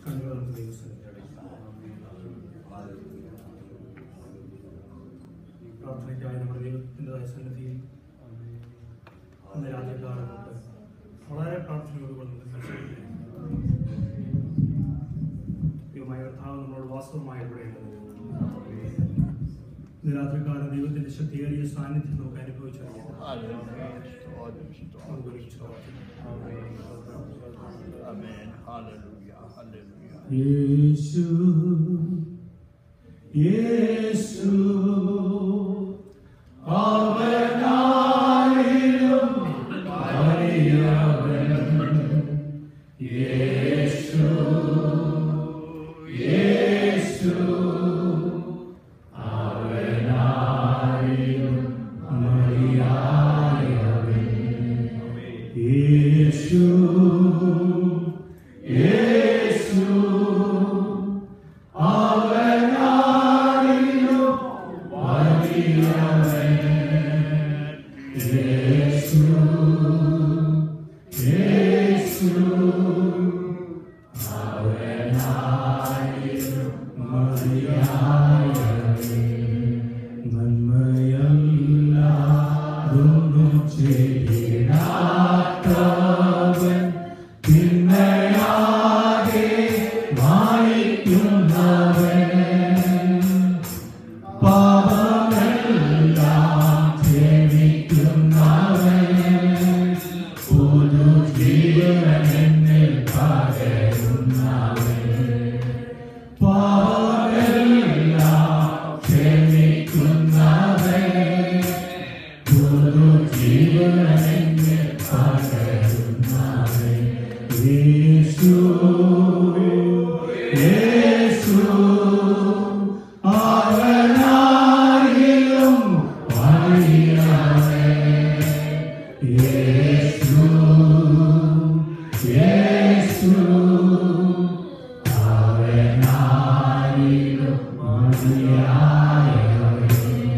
കണ്ണുകൾ നമുക്ക് ദൈവസന്നിധിയിൽ അടയ്ക്കാം. പ്രാർത്ഥനയ്ക്കായി നമ്മുടെ ദൈവത്തിൻ്റെതായ സന്നിധിയിൽ ഇന്ന് രാത്രികാലം നമുക്ക് വളരെ പ്രാർത്ഥനയോടുകൂടി നമുക്ക് സംസാരിക്കാം ദൈവമായ കർത്താവ് നമ്മളോട് വാസ്തവമായി ഇവിടെയുള്ളത് ഇന്ന് രാത്രികാലം ദൈവത്തിന്റെ ശക്തിയേറിയ സാന്നിധ്യം നമുക്ക് അനുഭവിച്ചറിയാം നമുക്ക് ഒരുമിച്ച് പ്രാർത്ഥിക്കാം. Amen. Hallelujah. Hallelujah. യേശു യേശു അവനായിരം വലിയവൻ യേശു യേശു അവനായിരം മറിയായവൻ യേശു യേശു അവനായിരം വലിയവൻ യേശു യേശു അവനായിരം മതിയായവൻ നന്മയല്ലാതൊന്നും ചെയ്തിടാത്തവൻ പിന്നയാകെ മായിക്കുന്നവൻ പാപമെല്ലാം ക്ഷമിക്കുന്നവൻ പുതു ജീവനെന്നിൽ പകരുന്നവൻ പാപമെല്ലാം ക്ഷമിക്കുന്നവൻ പുതു ജീവനെന്നിൽ പകരുന്നവൻ യേശു യേശു അവനായിലും വലിയവൻ യേശു യേശു അവനായിലും മതിയായവൻ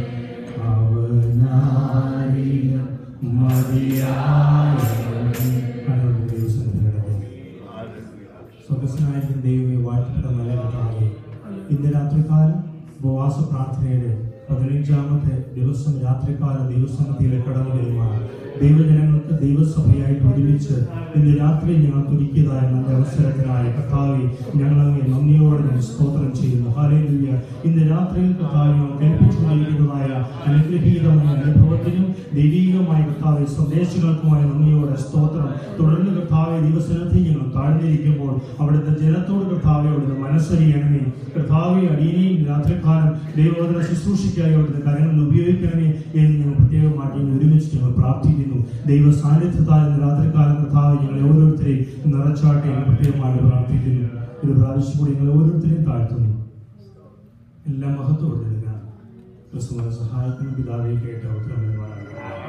അവനായിലും മതിയായവൻ കണ്ണുകളുടെ ദൈവസന്നിധിയിലിടപെടുന്നു. സ്വർഗസ്നായിരിക്കുന്ന ദൈവമേ വാഴ്ത്തപ്പെട്ട നല്ല കർത്താവേ ഇന്ന് രാത്രികാലം ഉപവാസ പ്രാർത്ഥനയുടെ പതിനഞ്ചാമത്തെ ദിവസം രാത്രികാല ദൈവസന്നിധിയിൽ കടന്നു വരുവാൻ ദൈവജനങ്ങൾക്ക് ദൈവസഭയായിട്ട് ഒരുമിച്ച് ഇന്ന് രാത്രി ഞങ്ങൾക്ക് ഒരുക്കിയതായ നല്ല അവസരത്തിനായ കർത്താവെ ഞങ്ങൾ അങ്ങേ നന്ദിയോടെ ഞാൻ സ്തോത്രം ചെയ്യുന്നു ഹാലേലുയ്യ ഇന്ന് രാത്രിയിൽ കർത്താവ് ഞങ്ങൾ കേൾപ്പിച്ചു നൽകുന്നതായ അനുഗ്രഹീതമായ അനുഭവത്തിനും ദൈവീകമായ കർത്താവെ സന്ദേശങ്ങൾക്കുമായ നന്ദിയോടെ സ്തോത്രം തുടർന്ന് കർത്താവെ ദിവസത്തിൽ ഞങ്ങൾ താഴ്ന്നിരിക്കുമ്പോൾ അവിടുത്തെ ജനത്തോട് കർത്താവെ അവിടുന്ന് മനസ്സറിയണമേ കർത്താവെ അടിയനെയും രാത്രികാലം ദൈവവചന ശുശ്രൂഷയ്ക്കായി അവിടുത്തെ കരങ്ങളിൽ ഉപയോഗിക്കണമേ എന്ന് ഞങ്ങൾ പ്രത്യേകമായിട്ട് ഇന്ന് ഒരുമിച്ച് ഞങ്ങൾ പ്രാർത്ഥിക്കുന്നു ദൈവ സാന്നിധ്യത്താൽ ഇന്ന് രാത്രികാലം കർത്താവ് ഞങ്ങളെ ഓരോരുത്തരെയും നിറച്ചാട്ടെ എന്ന് പ്രത്യേകമായി പ്രാർത്ഥിക്കുന്നു ഒരു പ്രാവശ്യം കൂടി ഞങ്ങൾ ഓരോരുത്തരെയും താഴ്ത്തുന്നു എല്ലാ മഹത്വം എടുക്കാം ക്രിസ്തുവിനെ സഹായിക്കുന്ന പിതാവെ കേട്ട ഉത്തരവാദിത്തമാണ്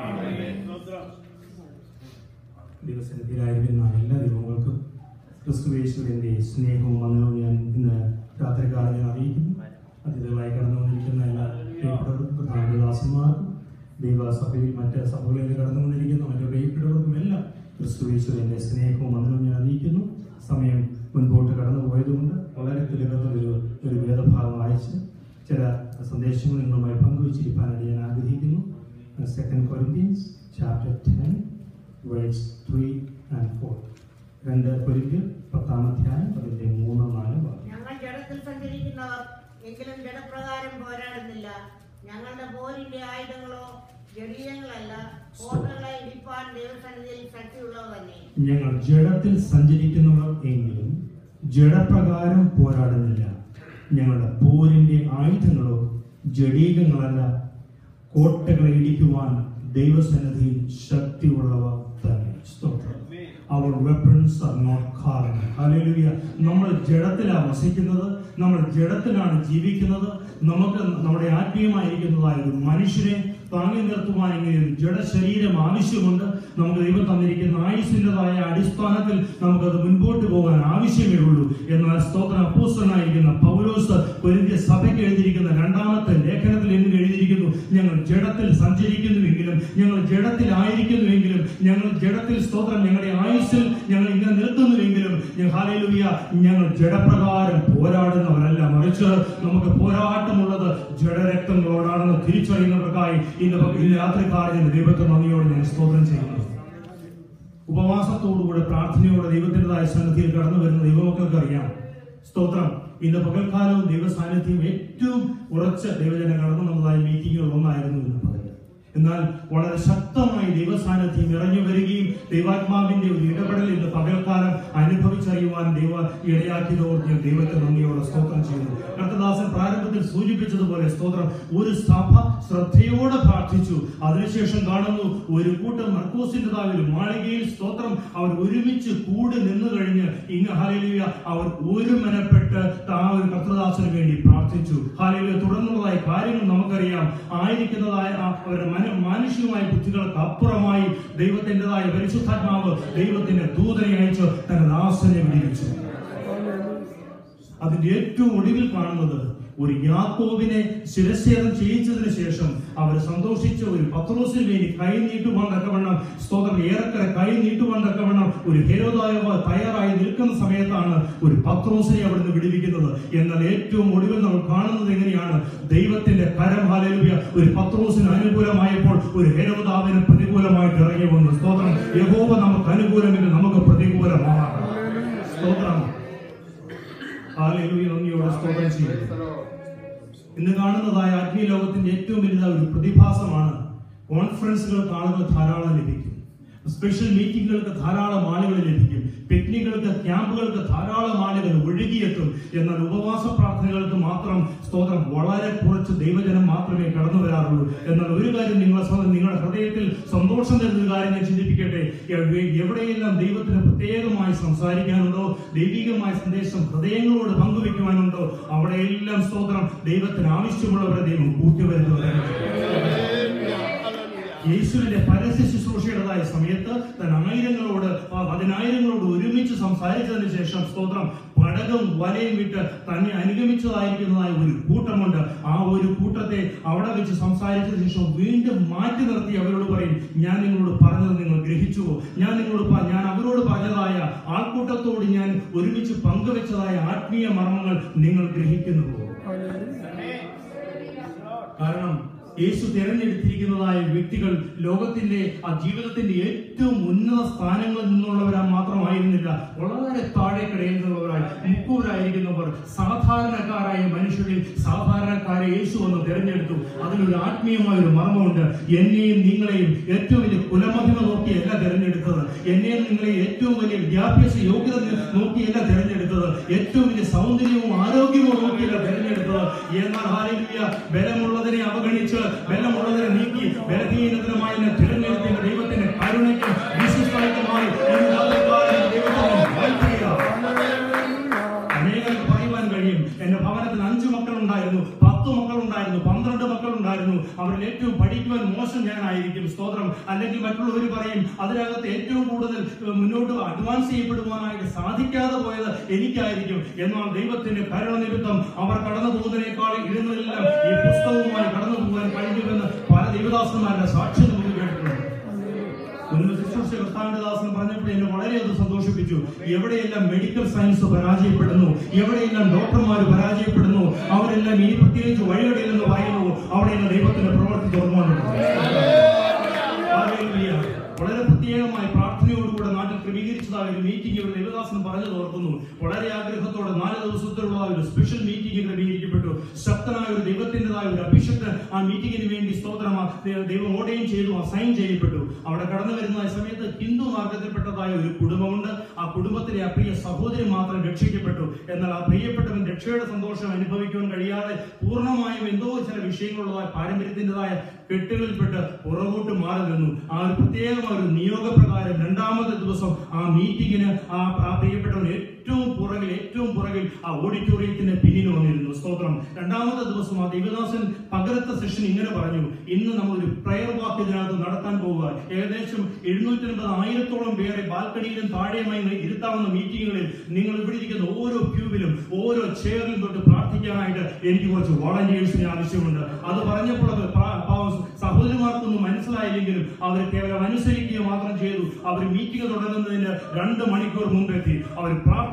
ദിവസത്തിലായിരിക്കുന്ന എല്ലാ ദൈവങ്ങൾക്കും ക്രിസ്തുവേശ്വരന്റെ സ്നേഹവും വന്ദനവും ഞാൻ ഇന്ന് രാത്രികാലം ഞാൻ അറിയിക്കുന്നു അതിഥികളായി കടന്നു വന്നിരിക്കുന്ന എല്ലാ പ്രിയപ്പെട്ടവർക്കും പ്രധാനദാസന്മാർക്കും ദൈവസഭയിൽ മറ്റ് സഭകളിൽ കടന്നു വന്നിരിക്കുന്ന മറ്റു പ്രിയപ്പെട്ടവർക്കും എല്ലാം ക്രിസ്തുവേശ്വരന്റെ സ്നേഹവും വന്ദനവും ഞാൻ അറിയിക്കുന്നു സമയം മുൻപോട്ട് കടന്നു പോയതുകൊണ്ട് വളരെ തിരുവനന്തപുരം ഒരു ഒരു വേദഭാഗം വായിച്ച് ചില സന്ദേശങ്ങൾ നിങ്ങളുമായി പങ്കുവച്ചിരിക്കാനായിട്ട് ഞാൻ ആഗ്രഹിക്കുന്നു second Corinthians chapter ten verse three and four രണ്ട് കൊരിന്ത്യർ പത്താം അധ്യായം അതിൻ്റെ മൂന്ന് നാല് വാക്യം ഞങ്ങൾ ജഡത്തിൽ സഞ്ചരിക്കുന്നവർ എങ്കിലും ജഡപ്രകാരം പോരാടുന്നില്ല ഞങ്ങളുടെ പോരിന്റെ ആയുധങ്ങളോ ജഡീയങ്ങളല്ല കോട്ടകളെ ഇടിപ്പാൻ ദൈവസന്നിധിയിൽ ശക്തിയുള്ളവ തന്നെ ഞങ്ങൾ ജഡത്തിൽ സഞ്ചരിക്കുന്നവർ എങ്കിലും ജഡപ്രകാരം പോരാടുന്നില്ല ഞങ്ങളുടെ പോരിന്റെ ആയുധങ്ങളോ ജഡീകങ്ങളല്ല കോട്ടകളെ ഇടിക്കുവാൻ ദൈവസന്നിധിയിൽ ശക്തിയുള്ളവ തന്നെ സ്തോത്രം അവർ വെപ്പൺസ് ആർ നോട്ട് കാർണൽ ഹല്ലേലൂയ നമ്മൾ ജഡത്തിലാണ് വസിക്കുന്നത് നമ്മൾ ജഡത്തിലാണ് ജീവിക്കുന്നത് നമുക്ക് നമ്മുടെ ആത്മീയമായിരിക്കുന്നതായ ഒരു മനുഷ്യനെ താങ്ങി നിർത്തുവാൻ ഇങ്ങനെ ഒരു ജഡശരീരം ആവശ്യമുണ്ട് നമുക്ക് ദൈവം തന്നിരിക്കുന്ന ആയുസിൻ്റെതായ അടിസ്ഥാനത്തിൽ നമുക്കത് മുൻപോട്ട് പോകാൻ ആവശ്യമേ ഉള്ളൂ എന്നാൽ സ്തോത്ര അപ്പോസ്തലനായിരിക്കുന്ന പൗലോസ് കൊരിന്ത്യ സഭയ്ക്ക് എഴുതിയിരിക്കുന്ന രണ്ടാമത്തെ ലേഖനത്തിൽ എന്ന് എഴുതിയിരിക്കുന്നു ഞങ്ങൾ ജഡത്തിൽ സഞ്ചരിക്കുന്നുവെങ്കിലും ഞങ്ങൾ ജഡത്തിലായിരിക്കുന്നുവെങ്കിലും ഞങ്ങൾ ജഡത്തിൽ സ്തോത്രം ഞങ്ങളുടെ ആയുസ്സിൽ ഞങ്ങൾ ഇങ്ങനെ നിൽക്കുന്നുവെങ്കിലും ഹാലേ ഹാലലുയ ഞങ്ങൾ ജഡപ്രകാരം പോരാടുന്നവരല്ല മറിച്ച് നമുക്ക് പോരാട്ടമുള്ളത് ജഡരക്തങ്ങളോടാണെന്ന് തിരിച്ചറിയുന്നവർക്കായി ഇന്ന് പ- ഇന്ന് രാത്രിക്കാലം ദൈവത്തെ നന്ദിയോട് ഞാൻ സ്തോത്രം ചെയ്യുന്നു ഉപവാസത്തോടുകൂടെ പ്രാർത്ഥനയോടെ ദൈവത്തിൻ്റെതായ സന്നിധിയിൽ കടന്നു വരുന്ന ദൈവമക്കൾക്ക് അറിയാം സ്തോത്രം ഇന്ന് പകൽക്കാലവും ദൈവസാന്നിധ്യം ഏറ്റവും ഉറച്ച ദൈവജനം കടന്നു വന്നതായ മീറ്റിങ്ങുകൾ ഒന്നായിരുന്നു ഇന്ന് പകൽ എന്നാൽ വളരെ ശക്തമായി ദൈവസാന്നിധ്യം ഇറങ്ങി വരികയും ദൈവാത്മാവിന്റെ ഒരു ഇടപെടൽ ഇന്ന് പകൽക്കാലം അനുഭവിച്ചറിയുവാൻ ദൈവ ഇടയാക്കിയതോട് ഞാൻ ദൈവത്തെ നന്ദിയോടെ സ്തോത്രം ചെയ്യുന്നു കർത്തദാസൻ പ്രാരംഭത്തിൽ സൂചിപ്പിച്ചതുപോലെ സ്തോത്രം ഒരു സഭ ശ്രദ്ധയോടെ പ്രാർത്ഥിച്ചു അതിനുശേഷം കാണുന്നു ഒരു കൂട്ടം മർക്കോസിൻ്റെതായ ഒരു മാളികയിൽ സ്തോത്രം അവർ ഒരുമിച്ച് കൂടി നിന്നു കഴിഞ്ഞ് ഇങ്ങ് ഹാലേലിയ അവർ ഒരു മനപ്പെട്ട് ആ ഒരു കർത്തദാസന് വേണ്ടി പ്രാർത്ഥിച്ചു ഹാലേലിയ തുടർന്നുള്ളതായ കാര്യങ്ങൾ നമുക്കറിയാം ആയിരിക്കുന്നതായ ആ അവരുടെ മന മാനുഷികമായ ബുദ്ധികൾക്ക് അപ്പുറമായി ദൈവത്തിൻ്റെതായ പരിശുദ്ധാത്മാവ് ദൈവത്തിന്റെ ദൂതനെ അയച്ച് തന്റെ ദാസനെ വിടിവിച്ചു അതിന്റെ ഏറ്റവും ഒടുവിൽ കാണുന്നത് ഒരു യാക്കോബിനെ ശിരച്ഛേദം ചെയ്യിച്ചതിന് ശേഷം അവർ സന്തോഷിച്ച ഒരു പത്രോസിന് വേണ്ടി കൈ നീട്ടുവാൻ തക്കവണ്ണം സ്തോത്രം ഏറെക്കറെ കൈ നീട്ടുവാൻ തക്കവണ്ണം ഒരു ഹേരോദായ തയ്യാറായി നിൽക്കുന്ന സമയത്താണ് ഒരു പത്രോസിനെ അവിടുന്ന് വിടുവിക്കുന്നത് എന്നാൽ ഏറ്റവും ഒടുവിൽ നമ്മൾ കാണുന്നത് എങ്ങനെയാണ് ദൈവത്തിന്റെ കരം ഹാലലുയ ഒരു പത്രോസിന് അനുകൂലമായപ്പോൾ ഒരു ഹേരോദാവിന് പ്രതികൂലമായിട്ട് ഇറങ്ങി വന്നു സ്തോത്രം യഹോവ നമുക്ക് അനുകൂലമെങ്കിൽ നമുക്ക് പ്രതികൂലമാണ് സ്തോത്രം ഹാലലുയ നന്ദിയോടെ സ്തോത്രം ചെയ്യുന്നു ഇന്ന് കാണുന്നതായ ആത്മീയ ലോകത്തിന്റെ ഏറ്റവും വലുതായ ഒരു പ്രതിഭാസമാണ് കോൺഫറൻസുകൾക്ക് ആളുകൾ ധാരാളം ലഭിക്കും സ്പെഷ്യൽ മീറ്റിങ്ങുകൾക്ക് ധാരാളം ആളുകൾ ലഭിക്കും പിക്നിക്കുകൾക്ക് ക്യാമ്പുകൾക്ക് ധാരാളം ആളുകൾ ഒഴുകിയെത്തും എന്നാൽ ഉപവാസ പ്രാർത്ഥനകൾക്ക് മാത്രം സ്തോത്രം വളരെ കുറച്ച് ദൈവജനം മാത്രമേ കടന്നു വരാറുള്ളൂ എന്നാൽ ഒരു കാര്യം നിങ്ങളെ സ്വന്തം നിങ്ങളുടെ ഹൃദയത്തിൽ സന്തോഷം തരുന്ന ഒരു കാര്യം ഞാൻ ചിന്തിപ്പിക്കട്ടെ എവ- എവിടെയെല്ലാം ദൈവത്തിന് പ്രത്യേകമായി സംസാരിക്കാനുണ്ടോ ദൈവികമായ സന്ദേശം ഹൃദയങ്ങളോട് പങ്കുവെക്കുവാനുണ്ടോ അവിടെയെല്ലാം സ്തോത്രം ദൈവത്തിന് ആവശ്യമുള്ളവരെ ദൈവം കൂട്ടിവരുത്തുന്നവരാണ് യേശുവിന്റെ പരസ്യ ശുശ്രൂഷയുടേതായ സമയത്ത് തൻ ആയിരങ്ങളോട് ആ പതിനായിരങ്ങളോട് ഒരുമിച്ച് സംസാരിച്ചതിന് ശേഷം സ്തോത്രം പടകം വലയും വിട്ട് തന്നെ അനുഗമിച്ചതായിരിക്കുന്നതായ ഒരു കൂട്ടമുണ്ട് ആ ഒരു കൂട്ടത്തെ അവിടെ വെച്ച് സംസാരിച്ചതിന് ശേഷം വീണ്ടും മാറ്റി നിർത്തി അവരോട് പറയും ഞാൻ നിങ്ങളോട് പറഞ്ഞത് നിങ്ങൾ ഗ്രഹിച്ചുവോ ഞാൻ നിങ്ങളോട് പ- ഞാൻ അവരോട് പറഞ്ഞതായ ആൾക്കൂട്ടത്തോട് ഞാൻ ഒരുമിച്ച് പങ്കുവെച്ചതായ ആത്മീയ മർമ്മങ്ങൾ നിങ്ങൾ ഗ്രഹിക്കുന്നുവോ കാരണം യേശു തിരഞ്ഞെടുത്തിരിക്കുന്നതായ വ്യക്തികൾ ലോകത്തിന്റെ ആ ജീവിതത്തിന്റെ ഏറ്റവും ഉന്നത സ്ഥാനങ്ങളിൽ നിന്നുള്ളവരാ മാത്രമായിരുന്നില്ല വളരെ താഴെക്കടയിൽ നിന്നുള്ളവരായി മുക്കൂരായിരിക്കുന്നവർ സാധാരണക്കാരായ മനുഷ്യരിൽ സാധാരണക്കാരെ യേശു ഒന്ന് തിരഞ്ഞെടുത്തു അതിലൊരു ആത്മീയമായ ഒരു മർമ്മമുണ്ട് എന്നെയും നിങ്ങളെയും ഏറ്റവും വലിയ കുലമഹിമ നോക്കിയല്ല തിരഞ്ഞെടുത്തത് എന്നെയും നിങ്ങളെയും ഏറ്റവും വലിയ വിദ്യാഭ്യാസ യോഗ്യത നോക്കിയല്ല തിരഞ്ഞെടുത്തത് ഏറ്റവും വലിയ സൗന്ദര്യവും ആരോഗ്യവും നോക്കിയല്ല തിരഞ്ഞെടുത്തത് എന്നാൽ ഹാലലുയ ബലമുള്ളതിനെ അവഗണിച്ച് ബലമുള്ളതിനെ നീക്കി ബലഹീനതനുമായി എന്നെ തിരഞ്ഞെടുത്തിന്റെ ദൈവത്തിന്റെ കരുണയ്ക്കും വിശിഷ്ടായിട്ടുമായി ഇന്ന് രാത്രികാലം ദൈവത്തിന് വാഴ്ത്തുക. അനേകർക്ക് പറയുവാൻ കഴിയും എന്റെ ഭവനത്തിൽ അഞ്ചു മക്കളുണ്ടായിരുന്നു പത്ത് മക്കളുണ്ടായിരുന്നു പന്ത്രണ്ട് മക്കളുണ്ടായിരുന്നു അവരിൽ ഏറ്റവും പഠിക്കുവാൻ മോശം ഞാനായിരിക്കും സ്തോത്രം അല്ലെങ്കിൽ മറ്റുള്ളവർ പറയും അതിനകത്ത് ഏറ്റവും കൂടുതൽ ഏഹ്, മുന്നോട്ട് അഡ്വാൻസ് ചെയ്യപ്പെടുവാനായിട്ട് സാധിക്കാതെ പോയത് എനിക്കായിരിക്കും എന്നാൽ ദൈവത്തിന്റെ കരുണ നിമിത്തം അവർ കടന്നു പോകുന്നതിനേക്കാൾ ഇരുന്നതെല്ലാം ഈ പുസ്തകവുമായി കടന്നു പോകാൻ കഴിഞ്ഞുവെന്ന് പല ദൈവദാസന്മാരുടെ സാക്ഷ്യം നമുക്ക് കേട്ടിട്ടുണ്ട് ഉന്നത ശുശ്രൂഷ കർത്താവിന്റെ ദാസൻ പറഞ്ഞപ്പോൾ എന്നെ വളരെയധികം സന്തോഷിപ്പിച്ചു എവിടെയെല്ലാം മെഡിക്കൽ സയൻസ് പരാജയപ്പെടുന്നു എവിടെയെല്ലാം ഡോക്ടർമാർ പരാജയപ്പെടുന്നു അവരെല്ലാം ഇനി പ്രത്യേകിച്ച് വഴികളില്ലെന്ന് പറയുന്നു അവിടെയെല്ലാം ദൈവത്തിന്റെ പ്രവർത്തി തുറന്നു വളരെ പ്രത്യേകമായി പ്രാർത്ഥനയോടുകൂടെ നാട്ടിൽ ക്രമീകരിച്ചതായ ഒരു മീറ്റിംഗ് ഇവിടെ ദേവദാസൻ പറഞ്ഞത് ഓർക്കുന്നു വളരെ ആഗ്രഹത്തോടെ നാല് ദിവസത്തിലുള്ള ഒരു സ്പെഷ്യൽ മീറ്റിംഗ് ക്രമീകരിക്കപ്പെട്ടു ശക്തനായ ഒരു ദൈവത്തിൻ്റെതായ ഒരു അഭിഷക്തൻ ആ മീറ്റിംഗിന് വേണ്ടി സ്തോത്രം ആ ദൈ- ദൈവം ഓർഡയും ചെയ്തു അസൈൻ ചെയ്യപ്പെട്ടു അവിടെ കടന്നു വരുന്ന സമയത്ത് ഹിന്ദു മാർഗത്തിൽപ്പെട്ടതായ ഒരു കുടുംബമുണ്ട് ആ കുടുംബത്തിലെ ആ പ്രിയ സഹോദരി മാത്രം രക്ഷിക്കപ്പെട്ടു എന്നാൽ ആ പ്രിയപ്പെട്ടവൻ രക്ഷയുടെ സന്തോഷം അനുഭവിക്കുവാൻ കഴിയാതെ പൂർണ്ണമായും എന്തോ ചില വിഷയങ്ങളുള്ളതായ പാരമ്പര്യത്തിൻ്റെതായ കെട്ടുകളിൽപ്പെട്ട് പുറകോട്ട് മാറി നിന്നു ആ ഒരു പ്രത്യേകമായ ഒരു നിയോഗപ്രകാരം രണ്ടാമത്തെ ദിവസം ആ മീറ്റിങ്ങിന് ആ ആ പ്രിയപ്പെട്ടവൻ ഏറ്റവും പുറകിൽ ഏറ്റവും പുറകിൽ ആ ഓഡിറ്റോറിയത്തിന്റെ പിന്നിൽ വന്നിരുന്നു സ്തോത്രം രണ്ടാമത്തെ ദിവസം ആ ദേവദാസൻ പകരത്തെ സെഷൻ ഇങ്ങനെ പറഞ്ഞു ഇന്ന് നമ്മൾ ഒരു പ്രയർ വാക്ക് ഇതിനകത്ത് നടത്താൻ പോവുക ഏകദേശം എഴുന്നൂറ്റി അൻപത് ആയിരത്തോളം പേരെ ബാൽക്കണിയിലും താഴെയുമായി ഇരുത്താവുന്ന മീറ്റിങ്ങുകളിൽ നിങ്ങൾ ഇവിടെ ഇരിക്കുന്ന ഓരോ ക്യൂവിലും ഓരോ ചെയറിലും തൊട്ട് പ്രാർത്ഥിക്കാനായിട്ട് എനിക്ക് കുറച്ച് വോളണ്ടിയേഴ്സിന് ആവശ്യമുണ്ട് അത് പറഞ്ഞപ്പോൾ അത് പ്രാ- പാവം സഹോദരിമാർക്കൊന്നും മനസ്സിലായില്ലെങ്കിലും അവർ കേവലം അനുസരിക്കുക മാത്രം ചെയ്തു അവർ മീറ്റിംഗ് തുടങ്ങുന്നതിന് രണ്ട് മണിക്കൂർ മുമ്പെത്തി അവർ പ്രാർത്ഥന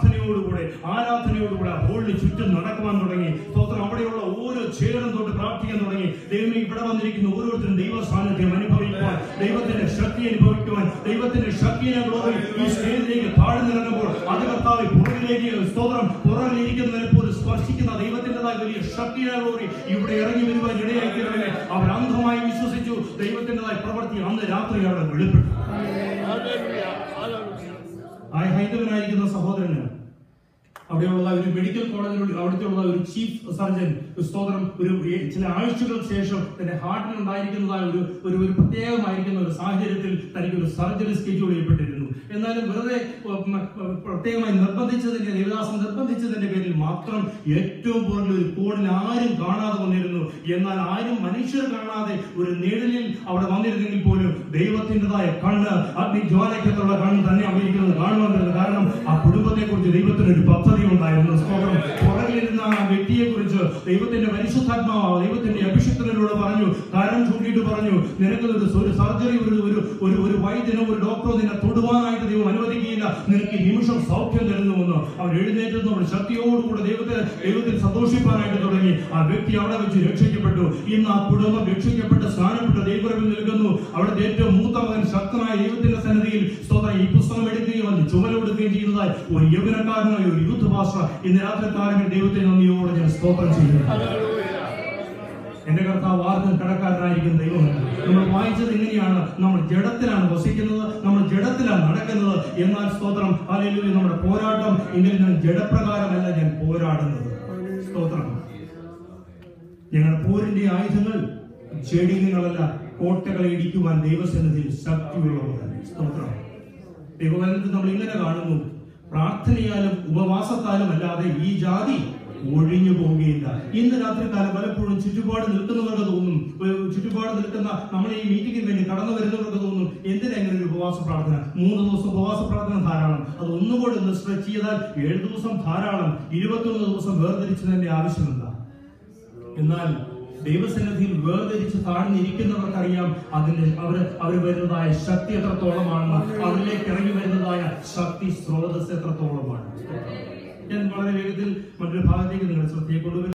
പ്രാർത്ഥനയോടുകൂടെ ആരാധനയോടുകൂടെ ആ ഹോളിന് ചുറ്റും നടക്കുവാൻ തുടങ്ങി സ്തോത്രം അവിടെയുള്ള ഓരോ ചേരും തൊട്ട് പ്രാർത്ഥിക്കാൻ തുടങ്ങി ദൈവമേ ഇവിടെ വന്നിരിക്കുന്ന ഓരോരുത്തരും ദൈവ സാന്നിധ്യം അനുഭവിക്കുവാൻ ദൈവത്തിന്റെ ശക്തി അനുഭവിക്കുവാൻ ദൈവത്തിന്റെ ശക്തിയെ ഗ്ലോറി ഈ സ്റ്റേജിലേക്ക് താഴ്ന്നിറങ്ങുമ്പോൾ അത് കർത്താവ് പുറകിലേക്ക് സ്തോത്രം പുറകിലിരിക്കുന്നവരെ പോലും സ്പർശിക്കുന്ന ദൈവത്തിൻ്റെതായ വലിയ ശക്തിയായ ഗ്ലോറി ഇവിടെ ഇറങ്ങി വരുവാൻ ഇടയാക്കിയവരെ അവർ അന്ധമായി വിശ്വസിച്ചു ദൈവത്തിൻ്റെതായ പ്രവൃത്തി അന്ന് രാത്രി അവിടെ വെളിപ്പെട്ടു Hallelujah. Hallelujah. ആ ഹൈന്ദവനായിരിക്കുന്ന സഹോദരന് അവിടെയുള്ള ഒരു മെഡിക്കൽ കോളേജിൽ അവിടുത്തെ ഒരു ചീഫ് സർജൻ സ്തോത്രം ഒരു ഏ- ചില ആഴ്ചകൾക്ക് ശേഷം തന്റെ ഹാർട്ടിന് ഉണ്ടായിരിക്കുന്നതായ ഒരു ഒരു ഒരു പ്രത്യേകമായിരിക്കുന്ന ഒരു സാഹചര്യത്തിൽ തനിക്ക് ഒരു സർജറി സ്കെഡ്യൂൾ ചെയ്യപ്പെട്ടിരുന്നു എന്നാലും വെറുതെ ഉം, ഉം, പ്രത്യേകമായി നിർബന്ധിച്ചതിന്റെ ദേവദാസൻ നിർബന്ധിച്ചതിന്റെ പേരിൽ മാത്രം ഏറ്റവും പുറകിൽ ഒരു കോണിൽ ആരും കാണാതെ വന്നിരുന്നു എന്നാൽ ആരും മനുഷ്യർ കാണാതെ ഒരു നിഴലിൽ അവിടെ വന്നിരുന്നെങ്കിൽ പോലും ദൈവത്തിൻ്റെതായ കണ്ണ് അഗ്നിജ്വാലയ്ക്കത്തുള്ള കണ്ണ് തന്നെ അമേരിക്കുന്നത് കാണുവാൻ പറ്റുന്നത് കാരണം ആ കുടുംബത്തെ കുറിച്ച് ദൈവത്തിന് ഒരു പദ്ധതി ഉണ്ടായിരുന്നു സ്തോത്രം പുറകിലിരുന്ന ആ വ്യക്തിയെ കുറിച്ച് ദൈവത്തിന്റെ പരിശുദ്ധാത്മാവ് ദൈവത്തിന്റെ അഭിഷിക്തനിലൂടെ പറഞ്ഞു കാരണം ചൂണ്ടിയിട്ട് പറഞ്ഞു നിനക്ക് ഒരു ഒരു സർജറി ഒരു ഒരു ഒരു ഒരു വൈദ്യനോ ഒരു ഡോക്ടറോ നിന്നെ തൊടുവാനായിട്ട് ദൈവം അനുവദിക്കുകയില്ല നിനക്ക് ഈ നിമിഷം സൗഖ്യം തരുന്നുവെന്ന് അവൻ എഴുന്നേറ്റുന്നു അവൻ ശക്തിയോടുകൂടെ ദൈവത്തെ ദൈവത്തിൽ സന്തോഷിപ്പാനായിട്ട് തുടങ്ങി ആ വ്യക്തി അവിടെ വെച്ച് രക്ഷിക്കപ്പെട്ടു ഇന്ന് ആ കുടുംബം രക്ഷിക്കപ്പെട്ട് സ്നാനപ്പെട്ട് ദൈവരവിൽ നിൽക്കുന്നു അവിടുത്തെ ഏറ്റവും മൂത്ത മകൻ ശക്തനായ ദൈവത്തിന്റെ സന്നിധിയിൽ സ്തോത്രം ഈ പുസ്തകം എടുക്കുകയും അത് ചുമലെടുക്കുകയും ചെയ്യുന്നതായി ഒരു യൗവനക്കാരനായ ഒരു യൂത്ത് ഭാഷ ഇന്ന് രാത്രി കാലങ്ങളിൽ ദൈവത്തെ നന്ദിയോടെ ഞാൻ സ്തോത്രം ചെയ്യുന്നു എന്റെ കർത്താവ് ആർക്കും കടക്കാരനായിരിക്കുന്ന ദൈവമല്ല നമ്മൾ വായിച്ചത് ഇങ്ങനെയാണ് നമ്മൾ ജഡത്തിലാണ് വസിക്കുന്നത് നമ്മൾ ജഡത്തിലാണ് നടക്കുന്നത് എന്നാൽ സ്തോത്രം അല്ലെങ്കിൽ നമ്മുടെ പോരാട്ടം എങ്കിൽ ഞാൻ ജഡപ്രകാരമല്ല ഞാൻ പോരാടുന്നത് സ്തോത്രം ഞങ്ങളുടെ പോരിന്റെ ആയുധങ്ങൾ ചെടികളല്ല കോട്ടകളെ ഇടിക്കുവാൻ ദൈവസന്നിധിയിൽ ശക്തിയുള്ളവരാണ് സ്തോത്രം ദൈവവചനത്തിൽ നമ്മൾ ഇങ്ങനെ കാണുന്നു പ്രാർത്ഥനയാലും ഉപവാസത്താലും അല്ലാതെ ഈ ജാതി ഒഴിഞ്ഞു പോവുകയില്ല ഇന്ന് രാത്രികാലം പലപ്പോഴും ചുറ്റുപാട് നിൽക്കുന്നവർക്ക് തോന്നും ഒരു ചുറ്റുപാട് നിൽക്കുന്ന നമ്മൾ ഈ മീറ്റിംഗിന് വേണ്ടി കടന്നു വരുന്നവർക്ക് തോന്നും എന്തിനാ ഇങ്ങനെ ഒരു ഉപവാസ പ്രാർത്ഥന മൂന്ന് ദിവസം ഉപവാസ പ്രാർത്ഥന ധാരാളം അത് ഒന്നുകൂടെ ഒന്ന് സ്ട്രെച്ച് ചെയ്താൽ ഏഴ് ദിവസം ധാരാളം ഇരുപത്തൊന്ന് ദിവസം വേർതിരിച്ചതിന്റെ ആവശ്യമെന്താ എന്നാൽ ദൈവസന്നിധിയിൽ വേർതിരിച്ച് താഴ്ന്നിരിക്കുന്നവർക്കറിയാം അതിന്റെ അവർ അവർ വരുന്നതായ ശക്തി എത്രത്തോളമാണെന്ന് അവരിലേക്ക് ഇറങ്ങി വരുന്നതായ ശക്തി സ്രോതസ് എത്രത്തോളമാണ് ഞാൻ വളരെ വേഗത്തിൽ മറ്റൊരു ഭാഗത്തേക്ക് നിങ്ങളുടെ ശ്രദ്ധയെ കൊണ്ടുവരും